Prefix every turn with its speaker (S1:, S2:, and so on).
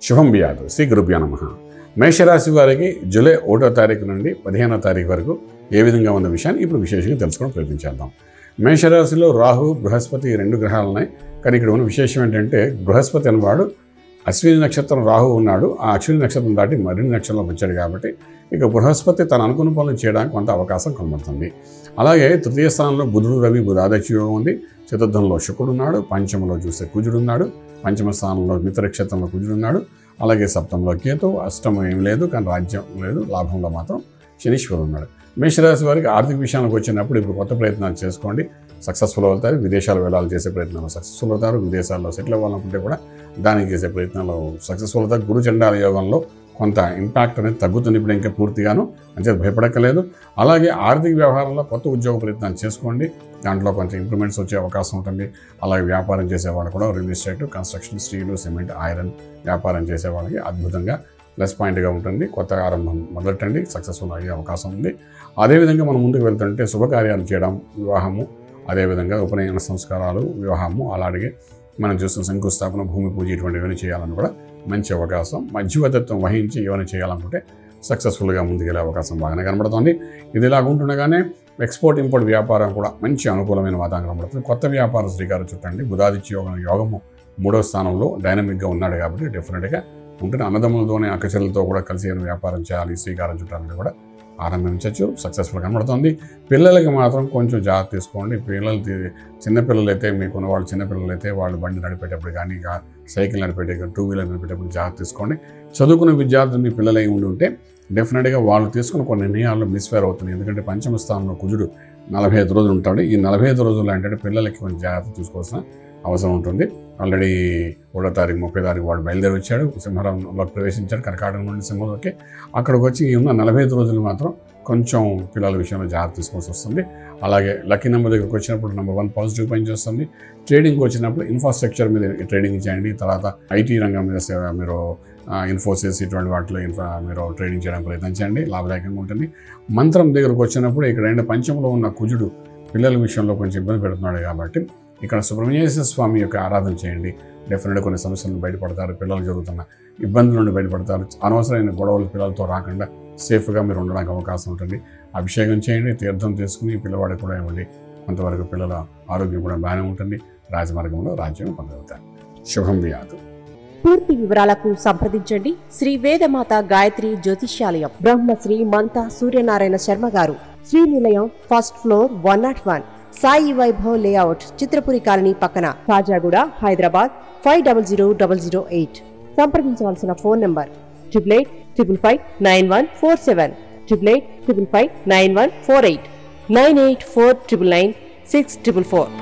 S1: శుభం బియాదు శ్రీ గురుభ్యో నమ మేషరాశి వారికి జూలై ఒకటో తారీఖు నుండి పదిహేనో తారీఖు వరకు ఏ విధంగా ఉన్న విషయాన్ని ఇప్పుడు విశేషంగా తెలుసుకోవడం ప్రయత్నించేద్దాం మేషరాశిలో రాహు బృహస్పతి ఈ రెండు గ్రహాలు ఉన్నాయి కానీ ఇక్కడ ఉన్న విశేషం ఏంటంటే బృహస్పతి అనేవాడు అశ్విని నక్షత్రం రాహు ఉన్నాడు ఆ అశ్విని నక్షత్రం దాటి మరిన్ని నక్షత్రంలోకి వచ్చాడు కాబట్టి ఇక బృహస్పతి తన అనుకున్న పనులు చేయడానికి కొంత అవకాశం కనబడుతుంది అలాగే తృతీయ స్థానంలో బుధుడు రవి బుధాదక్ష యోగం ఉంది చతుర్థంలో శుక్రుడు ఉన్నాడు పంచమలో చూస్తే కుజుడు ఉన్నాడు పంచమ స్థానంలో మిత్ర నక్షత్రంలో కుజుడు ఉన్నాడు అలాగే సప్తంలో కేతు అష్టమం ఏం లేదు కానీ రాజ్యం లేదు లాభంలో మాత్రం శనీశ్వరుడు ఉన్నాడు మేషరాశి వారికి ఆర్థిక విషయానికి వచ్చినప్పుడు ఇప్పుడు కొత్త ప్రయత్నాలు చేసుకోండి సక్సెస్ఫుల్ అవుతారు విదేశాలు వెళ్ళాలి చేసే ప్రయత్నాలు సక్సెస్ఫుల్ అవుతారు విదేశాల్లో సెటిల్ అవ్వాలనుకుంటే కూడా దానికి చేసే ప్రయత్నాలు సక్సెస్ఫుల్ అవుతారు గురు చండాల యోగంలో కొంత ఇంపాక్ట్ అనేది తగ్గుతుంది ఇప్పుడు ఇంకా పూర్తిగాను అంటే భయపడక్కలేదు అలాగే ఆర్థిక వ్యవహారంలో కొత్త ఉద్యోగ ప్రయత్నాలు చేసుకోండి దాంట్లో కొంచెం ఇంప్రూవ్మెంట్స్ వచ్చే అవకాశం ఉంటుంది అలాగే వ్యాపారం చేసేవాళ్ళు కూడా real estate construction steel cement iron వ్యాపారం చేసే వాళ్ళకి అద్భుతంగా ప్లస్ పాయింట్గా ఉంటుంది కొత్త ఆరంభం మొదలెట్టండి సక్సెస్ఫుల్ అయ్యే అవకాశం ఉంది అదేవిధంగా మనం ముందుకు వెళ్తుంటే శుభకార్యాలు చేయడం వివాహము అదేవిధంగా ఉపనయన సంస్కారాలు వివాహము అలాగే మనం చూస్తున్న శంకుస్థాపన భూమి పూజ ఇటువంటివన్నీ చేయాలని కూడా మంచి అవకాశం మధ్యవర్తిత్వం వహించి ఏమైనా చేయాలనుకుంటే సక్సెస్ఫుల్గా ముందుకెళ్ళే అవకాశం బాగానే కనబడుతుంది ఇది ఇలాగ ఉంటుండగానే ఎక్స్పోర్ట్ ఇంపోర్ట్ వ్యాపారం కూడా మంచి అనుకూలమైన వాతావరణం కనబడుతుంది కొత్త వ్యాపార శ్రీకారం చుట్టండి బుధాదిత్య యోగం యోగము మూడో స్థానంలో డైనమిక్గా ఉన్నాడు కాబట్టి డెఫినెట్గా ఉంటుంది అన్నదమ్ములతోనే అక్కచెల్లతో కూడా కలిసి ఏమైనా వ్యాపారం చేయాలి శ్రీకారం చుట్టాలని కూడా ఆరంభించవచ్చు సక్సెస్ఫుల్ కనబడుతుంది పిల్లలకి మాత్రం కొంచెం జాగ్రత్త తీసుకోండి పిల్లలు తీ- చిన్నపిల్లలు అయితే మీకున్న వాళ్ళు చిన్నపిల్లలు అయితే వాళ్ళు బండి నడిపేటప్పుడు కానీ ఇక సైకిల్ నడిపేటప్పుడు టూ వీలర్ నడిపేటప్పుడు జాగ్రత్త తీసుకోండి చదువుకున్న విద్యార్థులు మీ పిల్లలై ఉండి ఉంటే డెఫినెట్గా వాళ్ళు తీసుకున్న కొన్ని నిర్ణయాల్లో మిస్ఫేర్ అవుతుంది ఎందుకంటే పంచమ స్థానంలో కుజుడు నలభై ఐదు రోజులు ఉంటాడు ఈ నలభై ఐదు రోజులు ఏంటంటే పిల్లలకి కొంచెం జాగ్రత్త తీసుకోవాల్సిన అవసరం ఉంటుంది ఆల్రెడీ ఒకటో తారీఖు ముప్పై తారీఖు వాడు బయలుదేరి వచ్చాడు సింహారంలో ప్రవేశించాడు కర్కాటకం నుండి సింహంలోకి అక్కడికి వచ్చి ఈ ఉన్న నలభై ఐదు రోజులు మాత్రం కొంచెం పిల్లల విషయంలో జాగ్రత్త తీసుకోవాల్సి వస్తుంది అలాగే లక్కీ నెంబర్ దగ్గరకు వచ్చినప్పుడు నెంబర్ వన్ పాజిటివ్ పని చేస్తుంది ట్రేడింగ్కి వచ్చినప్పుడు ఇన్ఫ్రాస్ట్రక్చర్ మీద ట్రేడింగ్ చేయండి తర్వాత ఐటీ రంగం మీద సే- మీరు ఆ, ఇన్ఫోసిస్ ఇటువంటి వాటిలో ఇన్ఫా మీరు ట్రేడింగ్ చేయడానికి ప్రయత్నించండి లాభదాయకంగా ఉంటుంది మంత్రం దగ్గరకు వచ్చినప్పుడు ఇక్కడ ఏంటంటే పంచంలో ఉన్న కుజుడు పిల్లల విషయంలో కొంచెం ఇబ్బంది పెడుతున్నాడు కాబట్టి ఇక్కడ సుబ్రహ్మణ్యేశ్వర స్వామి యొక్క ఆరాధన చేయండి డెఫినెట్గా కొన్ని సమస్యల నుండి బయటపడతారు పిల్లలు జరుగుతున్న ఇబ్బందుల నుండి బయటపడతారు అనవసరమైన గొడవలు పిల్లలతో రాకుండా సేఫ్గా మీరు ఉండడానికి అవకాశం ఉంటుంది అభిషేకం చేయండి తీర్థం తీసుకుని పిల్లవాడికి కూడా ఇవ్వండి కొంతవరకు పిల్లల ఆరోగ్యం కూడా బాగానే ఉంటుంది రాజమార్గంలో రాజ్యం పొందగలుగుతారు శుభం వ్యాధు
S2: పూర్తి వివరాలకు సంప్రదించండి శ్రీ వేదమాత గాయత్రి జ్యోతిష్యాలయం Brahmasri మంతా Suryanarayana Sharma garu Srinilayam first floor one nought one Sai Vaibhav layout Chitrapuri colony పక్కన Kajaguda Hyderabad five double zero double zero eight సంప్రదించవలసిన phone number triple eight triple five nine one four seven triple eight triple five nine one four eight nine eight four triple nine six triple four